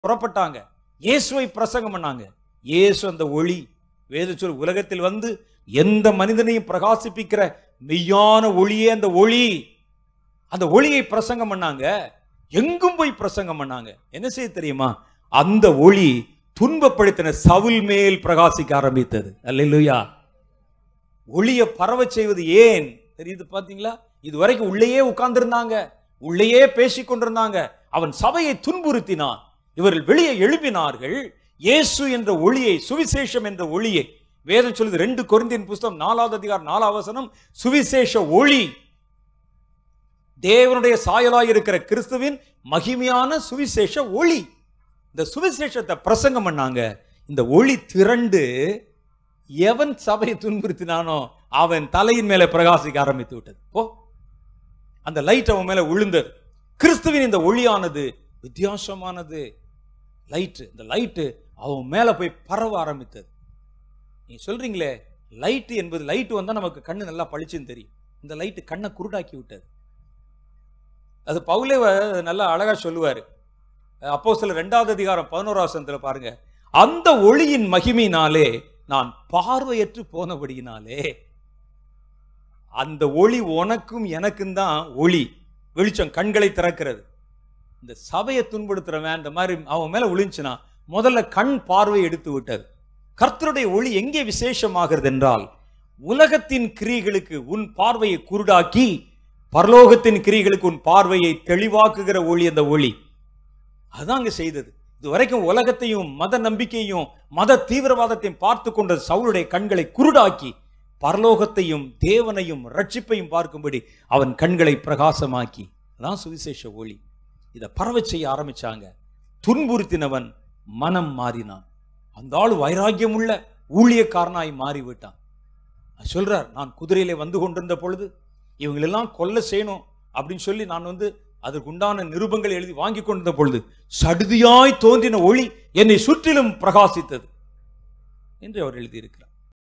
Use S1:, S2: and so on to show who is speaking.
S1: புறப்பட்டாங்க இயேசுவை பிரசங்கம் பண்ணாங்க இயேசு அந்த ஒளி வேத சொல் உலகத்தில் வந்து எந்த மனிதனையும் பிரகாசிப்பிக்கிற மெய்யான ஒளியே அந்த ஒளி அந்த ஒளியை பிரசங்கம் பண்ணாங்க எங்கும் போய் பிரசங்கம் பண்ணாங்க என்ன செய்ய தெரியுமா அந்த ஒளி துன்பப்படுத்தின சவுல் மேல் பிரகாசிக்க ஆரம்பித்தது அல்லேலூயா ஒளியை பரவச் செய்வது ஏன் தெரியுது பாத்தீங்களா இது வரைக்கும் உள்ளேயே உட்கார்ந்திருந்தாங்க உள்ளேயே பேசிக் கொண்டிருந்தாங்க அவன் சபையை துன்புறுத்தினான் இவர்கள் வெளியே எழுப்பினார்கள் இயேசு என்ற ஒளியை சுவிசேஷம் என்ற ஒளியை வேதம் சொல்லுது ரெண்டு கொரிந்தியன் புஸ்தகம் நாலாவது அதிகாரம் நாலாவது வசனம் சுவிசேஷ ஒளி தேவனுடைய சாயலாய் இருக்கிற கிறிஸ்துவின் மகிமையான சுவிசேஷ ஒளி இந்த சுவிசேஷத்தை பிரசங்கம் பண்ணாங்க இந்த ஒளி திரண்டு எவன் சபையை துன்புறுத்தினானோ அவன் தலையின் மேலே பிரகாசிக்க ஆரம்பித்து விட்டது ஓ அந்த லைட் அவன் மேல விழுந்தது கிறிஸ்துவின் இந்த ஒளியானது வித்தியாசமானது லைட்டு இந்த லைட்டு அவன் மேல போய் பரவ ஆரம்பித்தது நீ சொல்றீங்களே லைட்டு என்பது லைட்டு வந்தா நமக்கு கண்ணு நல்லா பளிச்சுன்னு தெரியும் இந்த லைட்டு கண்ணை குருடாக்கி விட்டது அது பவுலே வ- நல்லா அழகா சொல்லுவாரு அப்போ சில ரெண்டாவது அதிகாரம் பதினோராசனத்துல பாருங்க அந்த ஒளியின் மகிமையினாலே நான் பார்வையற்று போனபடியினாலே அந்த ஒளி உனக்கும் எனக்கும் தான் ஒளி வெளிச்சம் கண்களை திறக்கிறது இந்த சபையை துன்புறுத்துறவன் இந்த மாதிரி அவன் மேல விழுந்துச்சுன்னா முதல்ல கண் பார்வை எடுத்து விட்டது கர்த்தருடைய ஒளி எங்கே விசேஷமாகிறது என்றால் உலகத்தின் கிரியைகளுக்கு உன் பார்வையை குருடாக்கி பரலோகத்தின் கிரியைகளுக்கு உன் பார்வையை தெளிவாக்குகிற ஒளி அந்த ஒளி அதுதான் அங்க செய்தது இது வரைக்கும் உலகத்தையும் மத நம்பிக்கையும் மத தீவிரவாதத்தையும் பார்த்து கொண்ட சவுளுடைய கண்களை குருடாக்கி பரலோகத்தையும் தேவனையும் ரட்சிப்பையும் பார்க்கும்படி அவன் கண்களை பிரகாசமாக்கி அதான் சுவிசேஷ ஒளி இதை பரவச் செய்ய ஆரம்பிச்சாங்க துன்புறுத்தினவன் மனம் மாறினான் அந்த ஆள் வைராக்கியமுள்ள ஊழியக்காரனாய் மாறிவிட்டான் அவர் சொல்றார் நான் குதிரையிலே வந்து கொண்டிருந்த பொழுது இவங்களெல்லாம் கொல்ல செய்யணும் அப்படின்னு சொல்லி நான் வந்து அதற்கு உண்டான நிருபங்களை எழுதி வாங்கி கொண்டிருந்த பொழுது சடுதியாய் தோன்றின ஒளி என்னை சுற்றிலும் பிரகாசித்தது என்று அவர் எழுதியிருக்கிறார்